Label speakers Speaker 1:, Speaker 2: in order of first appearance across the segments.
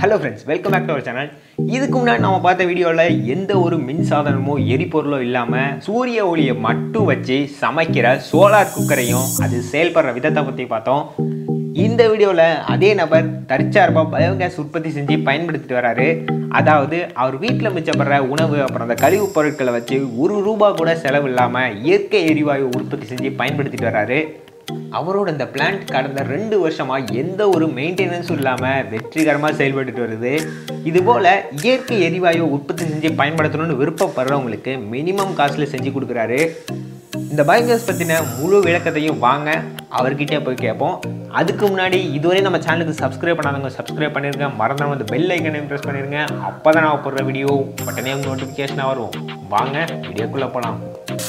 Speaker 1: hello friends welcome back to our channel இதுக்கு முன்னாடி நம்ம பார்த்த வீடியோவில் எந்த ஒரு மின்சாதனமோ எரிபொருளோ இல்லாமல் சூரிய ஒளியை மட்டும் வச்சு சமைக்கிற சோலார் குக்கரையும் அது செயல்படுற விதத்தை பற்றி பார்த்தோம் இந்த வீடியோவில் அதே நபர் தற்சார்பாக பயோகேஸ் உற்பத்தி செஞ்சு பயன்படுத்திட்டு வராரு அதாவது அவர் வீட்டில் மிச்சப்படுற உணவு அப்புறம் அந்த கழிவுப் பொருட்களை வச்சு ஒரு ரூபா கூட செலவு இல்லாமல் இயற்கை எரிவாயு உற்பத்தி செஞ்சு பயன்படுத்திட்டு வராரு அவரோட இந்த பிளான்ட் கடந்த ரெண்டு வருஷமாக எந்த ஒரு மெயின்டெனன்ஸும் இல்லாமல் வெற்றிகரமாக செயல்பட்டுட்டு வருது இதுபோல் இயற்கை எரிவாயு உற்பத்தி செஞ்சு பயன்படுத்தணும்னு விருப்பப்படுறவங்களுக்கு மினிமம் காஸ்ட்டில் செஞ்சு கொடுக்குறாரு இந்த பயோகேஸ் பற்றின முழு விளக்கத்தையும் வாங்க அவர்கிட்டே போய் கேட்போம் அதுக்கு முன்னாடி இதுவரை நம்ம சேனலுக்கு சப்ஸ்கிரைப் பண்ணாதவங்க சப்ஸ்கிரைப் பண்ணிருங்க மறந்துடாம வந்து பெல் ஐக்கனையும் ப்ரெஸ் பண்ணிருங்க அப்போ தான் நான் போடுற வீடியோ உடனே உங்கள் நோட்டிஃபிகேஷனாக வரும் வாங்க வீடியோக்குள்ளே போகலாம்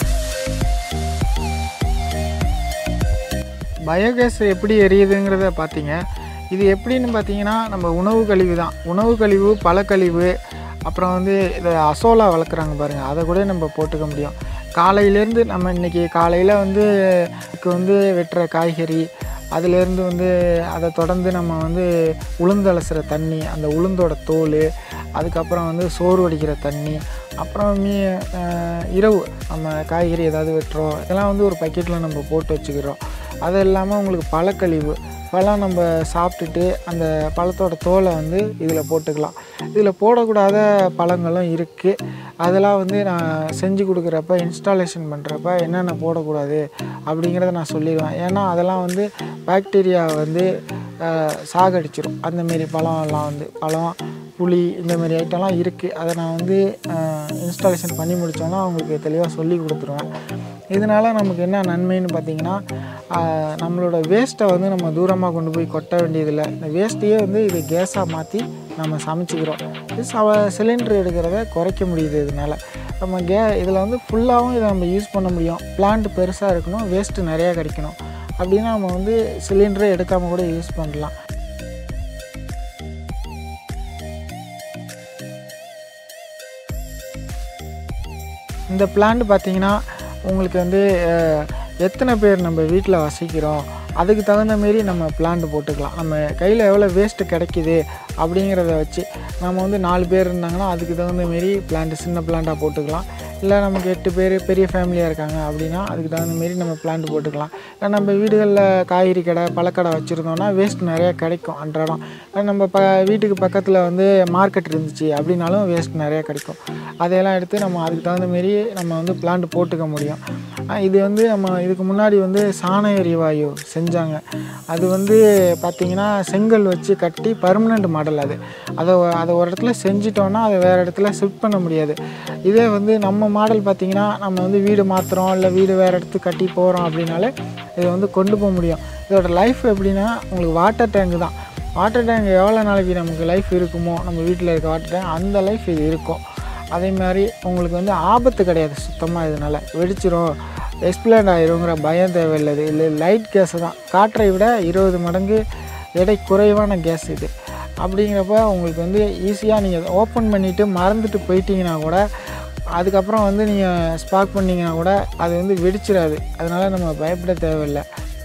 Speaker 2: பயோகேஸ் எப்படி எரியுதுங்கிறத பார்த்தீங்க இது எப்படின்னு பார்த்தீங்கன்னா நம்ம உணவு கழிவு தான் உணவு கழிவு பழக்கழிவு அப்புறம் வந்து இதை அசோலா வளர்க்குறாங்க பாருங்கள் அதை கூட நம்ம போட்டுக்க முடியும் காலையிலேருந்து நம்ம இன்றைக்கி காலையில் வந்து இதுக்கு வந்து வெட்டுற காய்கறி அதுலேருந்து வந்து அதை தொடர்ந்து நம்ம வந்து உளுந்து அலசுகிற தண்ணி அந்த உளுந்தோட தோல் அதுக்கப்புறம் வந்து சோறு வடிக்கிற தண்ணி அப்புறம் மீ அஹ் இரவு நம்ம காய்கறி ஏதாவது வெட்டுறோம் இதெல்லாம் வந்து ஒரு பக்கெட்டில் நம்ம போட்டு வச்சுக்கிறோம் அது இல்லாமல் உங்களுக்கு பழக்கழிவு பழம் நம்ம சாப்பிட்டுட்டு அந்த பழத்தோட தோலை வந்து இதில் போட்டுக்கலாம் இதில் போடக்கூடாத பழங்களும் இருக்குது அதெல்லாம் வந்து நான் செஞ்சு கொடுக்குறப்ப இன்ஸ்டாலேஷன் பண்ணுறப்ப என்னென்ன போடக்கூடாது அப்படிங்கிறத நான் சொல்லிடுவேன் ஏன்னா அதெல்லாம் வந்து பாக்டீரியா வந்து அஹ், சாகடிச்சிரும் அந்தமாரி பழம் எல்லாம் வந்து பழம் புளி இந்த மாதிரி ஐட்டம்லாம் இருக்குது அதை நான் வந்து இன்ஸ்டாலேஷன் பண்ணி முடித்தோன்னா அவங்களுக்கு தெளிவாக சொல்லி கொடுத்துருவேன் இதனால் நமக்கு என்ன நன்மைன்னு பார்த்தீங்கன்னா ஆஹ், நம்மளோட வேஸ்ட்டை வந்து நம்ம தூரமாக கொண்டு போய் கொட்ட வேண்டியதில்லை இந்த வேஸ்ட்டையே வந்து இது கேஸாக மாற்றி நம்ம சமைச்சிக்கிறோம் இது சவ சிலிண்டர் எடுக்கிறத குறைக்க முடியுது இதனால் நம்ம கே இதில் வந்து ஃபுல்லாகவும் இதை நம்ம யூஸ் பண்ண முடியும் பிளான்ட் பெருசாக இருக்கணும் வேஸ்ட்டு நிறையா கிடைக்கணும் அப்படின்னா நம்ம வந்து சிலிண்டரே எடுக்காமல் கூட யூஸ் பண்ணலாம் இந்த பிளான்ட் பார்த்தீங்கன்னா உங்களுக்கு வந்து அஹ், எத்தனை பேர் நம்ம வீட்டில் வசிக்கிறோம் அதுக்கு தகுந்த மாரி நம்ம பிளான்ட் போட்டுக்கலாம் நம்ம கையில் எவ்வளோ வேஸ்ட்டு கிடைக்குது அப்படிங்கிறத வச்சு நம்ம வந்து நாலு பேர் இருந்தாங்கன்னா அதுக்கு தகுந்த மாரி பிளான்ட் சின்ன பிளான்ட்டாக போட்டுக்கலாம் இல்லை நமக்கு எட்டு பேர் பெரிய ஃபேமிலியாக இருக்காங்க அப்படின்னா அதுக்கு தகுந்த மாரி நம்ம பிளான்ட் போட்டுக்கலாம் இல்லை நம்ம வீடுகளில் காய்கறி கடை பழக்கடை வச்சுருந்தோம்னா வேஸ்ட் நிறையா கிடைக்கும் அன்றாடம் இல்லை நம்ம ப வீட்டுக்கு பக்கத்தில் வந்து மார்க்கெட் இருந்துச்சு அப்படின்னாலும் வேஸ்ட் நிறையா கிடைக்கும் அதையெல்லாம் எடுத்து நம்ம அதுக்கு தகுந்த மாரி நம்ம வந்து பிளான்ட் போட்டுக்க முடியும் ஆஹ் இது வந்து நம்ம இதுக்கு முன்னாடி வந்து சாண எரிவாயு செஞ்சாங்க அது வந்து பார்த்திங்கன்னா செங்கல் வச்சு கட்டி பர்மனெண்ட் மாடல் அது அதை அதை ஒரு இடத்துல செஞ்சிட்டோன்னா அதை வேறு இடத்துல ஷிஃப்ட் பண்ண முடியாது இதே வந்து நம்ம மாடல் பார்த்திங்கன்னா நம்ம வந்து வீடு மாற்றுறோம் இல்லை வீடு வேறு இடத்துக்கு கட்டி போகிறோம் அப்படின்னாலே இதை வந்து கொண்டு போக முடியும் இதோட லைஃப் எப்படின்னா உங்களுக்கு வாட்டர் டேங்க் தான் வாட்டர் டேங்க் எவ்வளோ நாளைக்கு நமக்கு லைஃப் இருக்குமோ நம்ம வீட்டில் இருக்க வாட்டர் டேங்க் அந்த லைஃப் இது இருக்கும் அதே மாதிரி உங்களுக்கு வந்து ஆபத்து கிடையாது சுத்தமாக இதனால் வெடிச்சிரும் எக்ஸ்பிளண்ட் ஆயிருங்கிற பயம் தேவையில்லை இது இல்லை லைட் கேஸ் தான் காற்றை விட இருபது மடங்கு எடை குறைவான கேஸ் இது அப்படிங்கிறப்ப உங்களுக்கு வந்து ஈஸியாக நீங்கள் ஓப்பன் பண்ணிவிட்டு மறந்துட்டு போயிட்டீங்கன்னா கூட அதுக்கப்புறம் வந்து நீங்கள் ஸ்பார்க் பண்ணிங்கன்னா கூட அது வந்து வெடிச்சிடாது அதனால் நம்ம பயப்பட தேவையில்லை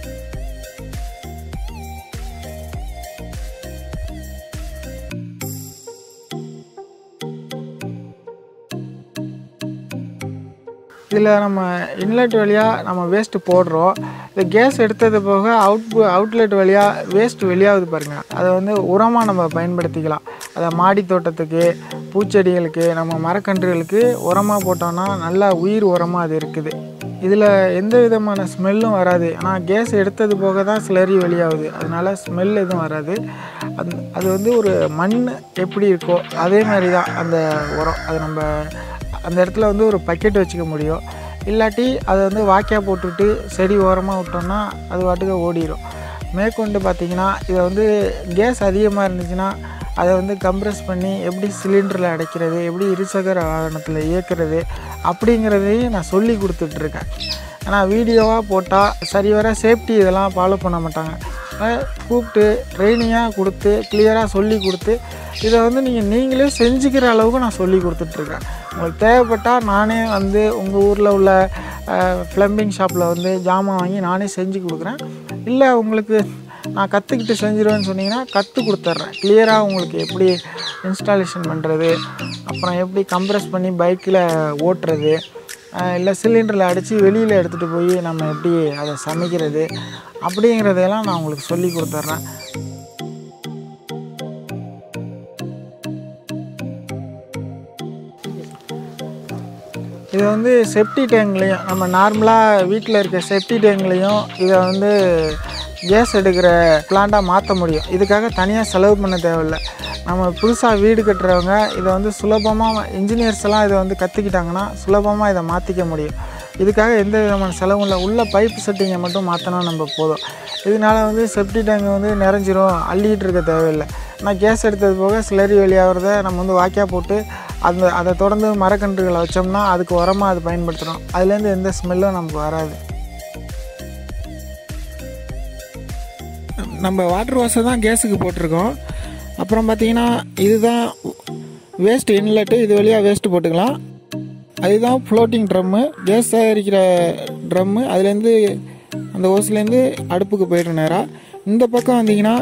Speaker 2: இதில் நம்ம இன்லெட் வழியாக நம்ம வேஸ்ட்டு போடுறோம் இந்த கேஸ் எடுத்தது போக அவுட் அவுட்லெட் வழியாக வேஸ்ட் வெளியாகுது பாருங்கள் அதை வந்து உரமாக நம்ம பயன்படுத்திக்கலாம் அதை மாடி தோட்டத்துக்கு பூச்செடிகளுக்கு நம்ம மரக்கன்றுகளுக்கு உரமாக போட்டோம்னா நல்லா உயிர் உரமாக அது இருக்குது இதில் எந்த விதமான ஸ்மெல்லும் வராது ஆனால் கேஸ் எடுத்தது போக தான் ஸ்லரி வெளியாகுது அதனால் ஸ்மெல் எதுவும் வராது அந் அது வந்து ஒரு மண் எப்படி இருக்கோ அதே மாதிரி தான் அந்த உரம் அது நம்ம அந்த இடத்துல வந்து ஒரு பக்கெட் வச்சுக்க முடியும் இல்லாட்டி அதை வந்து வாக்கியா போட்டுவிட்டு செடி ஓரமாக விட்டோம்னா அது பாட்டுக்கு ஓடிடும் மேற்கொண்டு பார்த்திங்கன்னா இதை வந்து கேஸ் அதிகமாக இருந்துச்சுன்னா அதை வந்து கம்ப்ரஸ் பண்ணி எப்படி சிலிண்டரில் அடைக்கிறது எப்படி இருசக்கர வாகனத்தில் இயக்குறது அப்படிங்கிறதையும் நான் சொல்லி கொடுத்துட்ருக்கேன் ஆனால் வீடியோவாக போட்டால் சரிவர சேஃப்டி இதெல்லாம் ஃபாலோ பண்ண மாட்டாங்க அதனால் கூப்பிட்டு ட்ரைனிங்காக கொடுத்து கிளியராக சொல்லி கொடுத்து இதை வந்து நீங்கள் நீங்களே செஞ்சுக்கிற அளவுக்கு நான் சொல்லி கொடுத்துட்ருக்கேன் உங்களுக்கு தேவைப்பட்டால் நானே வந்து உங்கள் ஊரில் உள்ள ப்ளம்பிங் ஷாப்பில் வந்து ஜாமான் வாங்கி நானே செஞ்சு கொடுக்குறேன் இல்லை உங்களுக்கு நான் கற்றுக்கிட்டு செஞ்சிருவேன்னு சொன்னீங்கன்னா கற்றுக் கொடுத்துட்றேன் கிளியராக உங்களுக்கு எப்படி இன்ஸ்டாலேஷன் பண்ணுறது அப்புறம் எப்படி கம்ப்ரஸ் பண்ணி பைக்கில் ஓட்டுறது இல்லை சிலிண்டரில் அடித்து வெளியில் எடுத்துகிட்டு போய் நம்ம எப்படி அதை சமைக்கிறது அப்படிங்கிறதையெல்லாம் நான் உங்களுக்கு சொல்லி கொடுத்துட்றேன் இது வந்து செப்டி டேங்க்லேயும் நம்ம நார்மலாக வீட்டில் இருக்க செப்டி டேங்க்லேயும் இதை வந்து கேஸ் எடுக்கிற பிளான்ட்டாக மாற்ற முடியும் இதுக்காக தனியாக செலவு பண்ண தேவையில்லை நம்ம புதுசாக வீடு கட்டுறவங்க இதை வந்து சுலபமாக இன்ஜினியர்ஸ் எல்லாம் இதை வந்து கற்றுக்கிட்டாங்கன்னா சுலபமாக இதை மாற்றிக்க முடியும் இதுக்காக எந்த விதமான செலவும் இல்லை உள்ள பைப் செட்டிங்கை மட்டும் மாற்றினா நம்ம போதும் இதனால வந்து செப்டி டேங்க் வந்து நிறைஞ்சிரும் அள்ளிக்கிட்டு இருக்க தேவையில்லை நான் கேஸ் எடுத்தது போக சிலரி வெளியாகிறத நம்ம வந்து வாய்க்கா போட்டு அந்த அதை தொடர்ந்து மரக்கன்றுகளை வச்சோம்னா அதுக்கு உரமாக அது பயன்படுத்துகிறோம் அதுலேருந்து எந்த ஸ்மெல்லும் நமக்கு வராது நம்ம வாட்டர் வாஷை தான் கேஸுக்கு போட்டிருக்கோம் அப்புறம் பார்த்தீங்கன்னா இதுதான் வேஸ்ட் இன்லெட்டு இது வழியாக வேஸ்ட்டு போட்டுக்கலாம் அதுதான் ஃப்ளோட்டிங் ட்ரம்மு கேஸ் சேகரிக்கிற ட்ரம்மு அதுலேருந்து அந்த ஓஸ்லேருந்து அடுப்புக்கு போயிடும் நேராக இந்த பக்கம் வந்தீங்கன்னா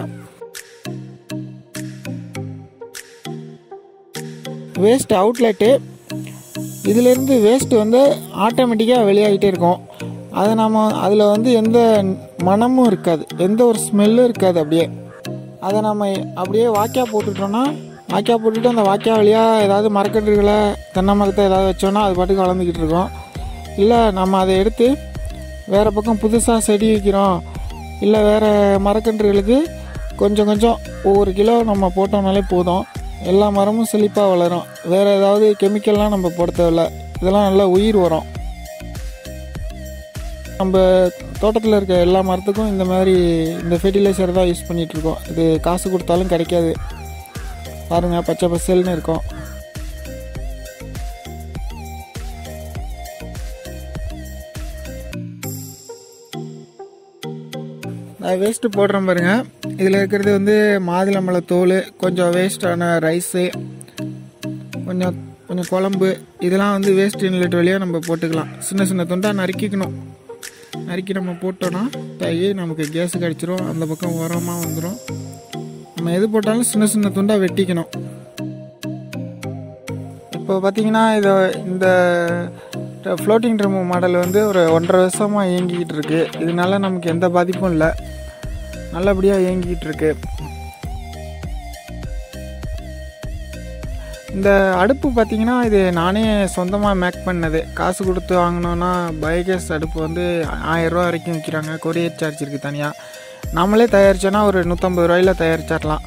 Speaker 2: வேஸ்ட் அவுட்லெட்டு இதிலேருந்து வேஸ்ட் வந்து ஆட்டோமேட்டிக்காக வெளியாகிட்டே இருக்கும் அதை நம்ம அதில் வந்து எந்த மனமும் இருக்காது எந்த ஒரு ஸ்மெல்லும் இருக்காது அப்படியே அதை நம்ம அப்படியே வாக்கியா போட்டுட்டோம்னா வாக்கியா போட்டுட்டு அந்த வாக்கியா வழியாக ஏதாவது மரக்கன்றுகளை தென்னை மரத்தை ஏதாவது வச்சோன்னா அது பாட்டுக்கு வளர்ந்துக்கிட்டு இருக்கோம் இல்லை நம்ம அதை எடுத்து வேறு பக்கம் புதுசாக செடி வைக்கிறோம் இல்லை வேறு மரக்கன்றுகளுக்கு கொஞ்சம் கொஞ்சம் ஒவ்வொரு கிலோ நம்ம போட்டோம்னாலே போதும் எல்லா மரமும் செழிப்பாக வளரும் வேறு ஏதாவது கெமிக்கல்லாம் நம்ம போட தேவையில்ல இதெல்லாம் நல்லா உயிர் வரும் நம்ம தோட்டத்தில் இருக்க எல்லா மரத்துக்கும் இந்த மாதிரி இந்த ஃபெர்டிலைசர் தான் யூஸ் பண்ணிகிட்ருக்கோம் இது காசு கொடுத்தாலும் கிடைக்காது பாருங்கள் பச்சை பசல்னு இருக்கும் நான் வேஸ்ட்டு போடுறேன் பாருங்க இதில் இருக்கிறது வந்து மாதுளம்பழ தோல் கொஞ்சம் வேஸ்டான ரைஸு கொஞ்சம் கொஞ்சம் குழம்பு இதெல்லாம் வந்து வேஸ்ட் இன்லெட் வழியாக நம்ம போட்டுக்கலாம் சின்ன சின்ன துண்டாக நறுக்கிக்கணும் நறுக்கி நம்ம போட்டோன்னா தையி நமக்கு கேஸு கிடச்சிரும் அந்த பக்கம் உரமாக வந்துடும் நம்ம எது போட்டாலும் சின்ன சின்ன துண்டாக வெட்டிக்கணும் இப்போ பார்த்தீங்கன்னா இதை இந்த ஃப்ளோட்டிங் ட்ரம் மாடல் வந்து ஒரு ஒன்றரை வருஷமாக இயங்கிக்கிட்டு இருக்கு இதனால நமக்கு எந்த பாதிப்பும் இல்லை நல்லபடியாக இயங்கிக்கிட்டு இருக்கு இந்த அடுப்பு பார்த்தீங்கன்னா இது நானே சொந்தமாக மேக் பண்ணது காசு கொடுத்து வாங்கினோன்னா பயோகேஸ் அடுப்பு வந்து ஆயிரரூவா வரைக்கும் விற்கிறாங்க கொரியர் சார்ஜ் இருக்குது தனியாக நம்மளே தயாரிச்சோன்னா ஒரு நூற்றம்பது ரூபாயில் தயாரிச்சிடலாம்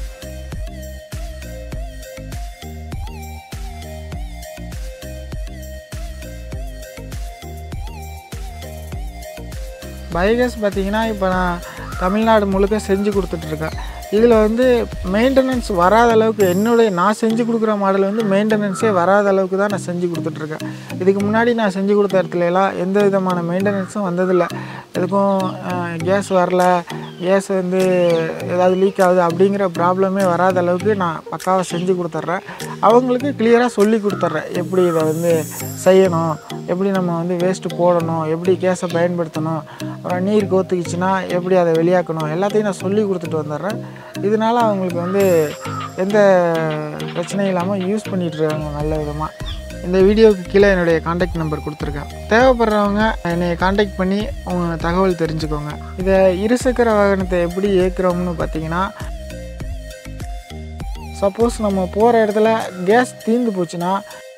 Speaker 2: பயோகேஸ் பார்த்தீங்கன்னா இப்போ நான் தமிழ்நாடு முழுக்க செஞ்சு கொடுத்துட்ருக்கேன் இதில் வந்து மெயின்டெனன்ஸ் வராத அளவுக்கு என்னுடைய நான் செஞ்சு கொடுக்குற மாடல் வந்து மெயின்டெனன்ஸே வராத அளவுக்கு தான் நான் செஞ்சு கொடுத்துட்ருக்கேன் இதுக்கு முன்னாடி நான் செஞ்சு கொடுத்த இடத்துல எல்லாம் எந்த விதமான மெயின்டெனன்ஸும் வந்ததில்லை எதுக்கும் கேஸ் வரல கேஸ் வந்து ஏதாவது லீக் ஆகுது அப்படிங்கிற ப்ராப்ளமே வராத அளவுக்கு நான் பக்காவாக செஞ்சு கொடுத்துட்றேன் அவங்களுக்கு கிளியராக சொல்லி கொடுத்துட்றேன் எப்படி இதை வந்து செய்யணும் எப்படி நம்ம வந்து வேஸ்ட்டு போடணும் எப்படி கேஸை பயன்படுத்தணும் அப்புறம் நீர் கோத்துக்குச்சுன்னா எப்படி அதை வெளியாக்கணும் எல்லாத்தையும் நான் சொல்லி கொடுத்துட்டு வந்துடுறேன் இதனால அவங்களுக்கு வந்து எந்த பிரச்சனையும் இல்லாமல் யூஸ் பண்ணிகிட்டு இருக்காங்க நல்ல விதமாக இந்த வீடியோவுக்கு கீழே என்னுடைய காண்டாக்ட் நம்பர் கொடுத்துருக்கேன் தேவைப்படுறவங்க என்னை காண்டாக்ட் பண்ணி அவங்க தகவல் தெரிஞ்சுக்கோங்க இதை இருசக்கர வாகனத்தை எப்படி இயக்குறோம்னு பார்த்தீங்கன்னா சப்போஸ் நம்ம போகிற இடத்துல கேஸ் தீர்ந்து போச்சுன்னா